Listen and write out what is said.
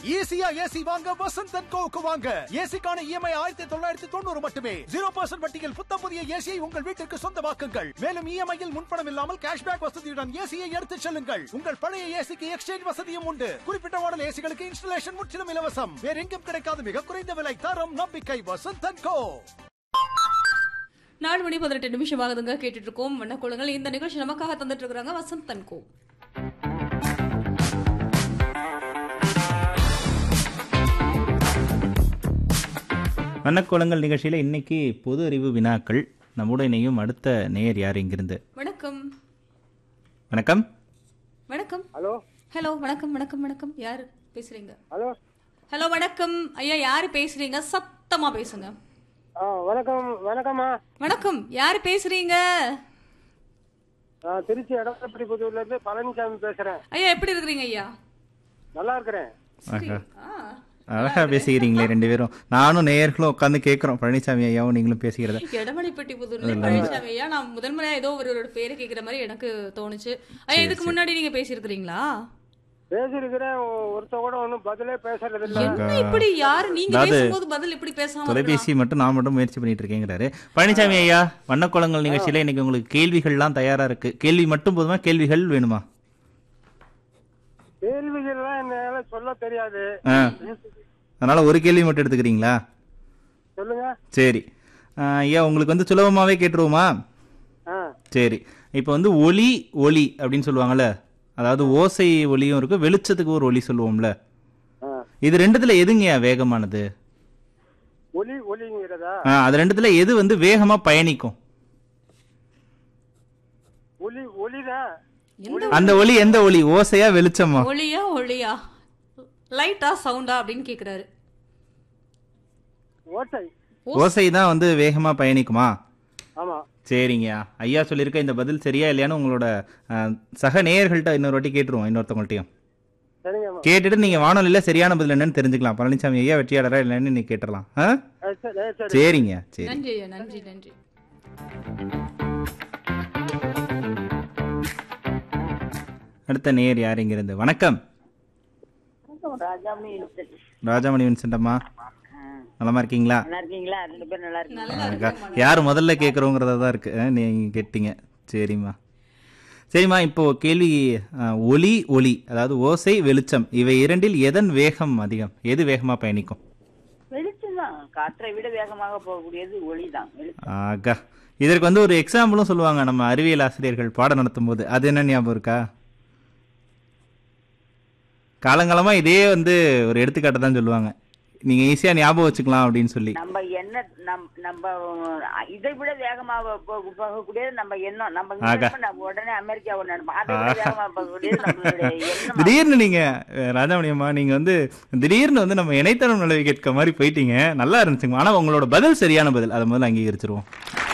ஈஸியா ஏசி வாங்க வசந்த் அண்ட் கோவுக்கு வாங்க ஏசிக்கான இஎம்ஐ ஆயிரத்தி தொள்ளாயிரத்தி தொண்ணூறு மட்டுமே ஜீரோ பர்சன்ட் வட்டியில் புத்தம் புதிய ஏசியை உங்கள் வீட்டிற்கு சொந்தமாக்குங்கள் மேலும் இஎம்ஐயில் முன்பணம் இல்லாமல் கேஷ்பேக் வசதியுடன் ஏசியை எடுத்துச் செல்லுங்கள் உங்கள் பழைய ஏசிக்கு எக்ஸ்சேஞ்ச் வசதியும் உண்டு குறிப்பிட்ட மாடல் ஏசிகளுக்கு இன்ஸ்டலேஷன் முற்றிலும் இலவசம் வேற எங்கும் கிடைக்காத மிக குறைந்த விலை தரம் நம்பிக்கை வசந்த் அண்ட் கோ நாலு மணி பதினெட்டு நிமிஷம் ஆகுதுங்க கேட்டுட்டு இருக்கோம் வண்ணக்குளங்கள் இந்த நிகழ்ச்சி நமக்காக தந்துட்டு இருக்காங்க வசந்த் தன்கோ வண்ணக்கோலங்கள் நிகழ்ச்சியில் இன்னைக்கு பொது அறிவு வினாக்கள் நம்முடைய இணையும் அடுத்த நேயர் யார் இங்கிருந்து வணக்கம் வணக்கம் வணக்கம் ஹலோ ஹலோ வணக்கம் வணக்கம் வணக்கம் யாரு பேசுறீங்க ஹலோ ஹலோ வணக்கம் ஐயா யாரு பேசுறீங்க சத்தமா பேசுங்க ஆ வணக்கம் வணக்கம்மா வணக்கம் யாரு பேசுறீங்க நான் திருச்சி எடப்பாடி புதூர்ல இருந்து பழனிசாமி பேசுறேன் ஐயா எப்படி இருக்கிறீங்க ஐயா நல்லா இருக்கிறேன் ஆஹா. ஆ, அழகா பேசிக்கிறீங்களே ரெண்டு பேரும் நானும் நேயர்களும் உட்காந்து கேட்குறோம் பழனிசாமி ஐயாவும் நீங்களும் பேசிக்கிறத எடமலைப்பட்டி புதூர்ல பழனிசாமி ஐயா நான் முதல் முறையா ஏதோ ஒருவரோட பேரை கேக்குற மாதிரி எனக்கு தோணுச்சு ஐயா இதுக்கு முன்னாடி நீங்க பேசியிருக்கிறீங்களா பேசியிருக்கிறேன் ஒ- ஒருத்த கூட ஒன்றும் பதிலே பேசுறது இல்ல என்ன இப்படி யாரு நீங்க அதாவது பேசும்போது பதில் இப்படி பேசாம இருக்கலாம்? தொலைபேசி மட்டும் நான் மட்டும் முயற்சி பண்ணிட்டு இருக்கேங்கிறாரு பழனிசாமி ஐயா வண்ணக்கோலங்கள் நிகழ்ச்சியில இன்னைக்கு உங்களுக்கு கேள்விகள்லாம் தயாரா இருக்கு கேள்வி மட்டும் போதுமா கேள்விகள் வேணுமா கேள்விகள்லாம் என்னால சொல்ல தெரியாது ஆ அதனால ஒரு கேள்வி மட்டும் எடுத்துக்கிறீங்களா சொல்லுங்க சரி ஆ, ஐயா உங்களுக்கு வந்து சுலபமாவே கேட்டுருவோமா ஆ சரி இப்போ வந்து ஒலி ஒளி அப்படின்னு சொல்லுவாங்கல்ல அதாவது ஓசை ஒலியும் இருக்கு வெளிச்சத்துக்கு ஒரு ஒலி சொல்லுவோம்ல ஆ இது ரெண்டுத்துல எதுங்கய்யா வேகமானது ஒலி ஒலிங்கிறதா ஆ, அது ரெண்டுத்துல எது வந்து வேகமா பயணிக்கும் ஒலி ஒலிதான் எந்த அந்த ஒலி எந்த ஒலி ஓசையா வெளிச்சமா ஒளியா ஒளியா லைட்டா சவுண்டா அப்படின்னு கேக்குறாரு ஓட்டை ஓசை தான் வந்து வேகமா பயணிக்குமா ஆமா சரிங்கய்யா ஐயா சொல்லியிருக்க இந்த பதில் சரியா இல்லையான்னு உங்களோட ஆ, சக நேயர்கள்ட்ட இன்னொரு வாட்டி கேட்டுருவோம் இன்னொருத்தவங்கள்ட்டையும் சரிங்கம்மா கேட்டுட்டு நீங்க வானொலியில சரியான பதில் என்னன்னு தெரிஞ்சுக்கலாம் பழனிசாமி ஐயா வெற்றியாளரா இல்லைன்னு நீ கேட்டுடலாம் ஆ? ஆ, சரி ஆ, சரி சரிங்க சரி நன்றி ஐயா நன்றி நன்றி அடுத்த நேயர் யார் இங்கிருந்து வணக்கம் ராஜாமணி இழுத்து. ராஜாமணி வின்சென்ட் அம்மா நலமா இருக்கீங்களா நல்லா இருக்கீங்களா ரெண்டு பேரும் நல்லா இருக்கீங்க நல்லா அக்கா, இருக்கு யார் முதல்ல கேட்குறோங்கிறதா தான் இருக்கு ஆ, நீங்க கேட்டீங்க சரிம்மா சரிம்மா இப்போ கேள்வி ஆ, ஒலி ஒளி அதாவது ஓசை வெளிச்சம் இவை இரண்டில் எதன் வேகம் அதிகம் எது வேகமா பயணிக்கும் வெளிச்சம் தான் காற்றை விட வேகமாக போகக்கூடியது ஒளிதான் வெளிச்சம் ஆகா இதற்கு வந்து ஒரு எக்ஸாம்பிளும் சொல்லுவாங்க நம்ம அறிவியல் ஆசிரியர்கள் பாடம் நடத்தும் போது அது என்ன ஞாபகம் இருக்கா காலங்காலமா இதே வந்து ஒரு எடுத்துக்காட்டு தான் சொல்லுவாங்க நீங்க ஈஸியா ஞாபகம் வச்சுக்கலாம் அப்படின்னு சொல்லி நம்ம என்ன நம் நம்ம அஹ், இதை விட வேகமாக போக- போகக்கூடியது நம்ம எண்ணம் நம்ம இங்க ஆகா. நினைப்போம், நம்ம உடனே அமெரிக்காவை நினைப்போம் அதை விட வேகமாக போகக்கூடியது நம்மளுடைய எண்ணம் திடீர்னு நீங்க அஹ், ராஜாமணி அம்மா நீங்க வந்து திடீர்னு வந்து நம்ம இணையதளம் நிலவி கேட்க மாதிரி போயிட்டீங்க நல்லா இருந்துச்சுங்க ஆனா உங்களோட பதில் சரியான பதில் அதை முதல்ல அங்கீகரிச்சிருவோம்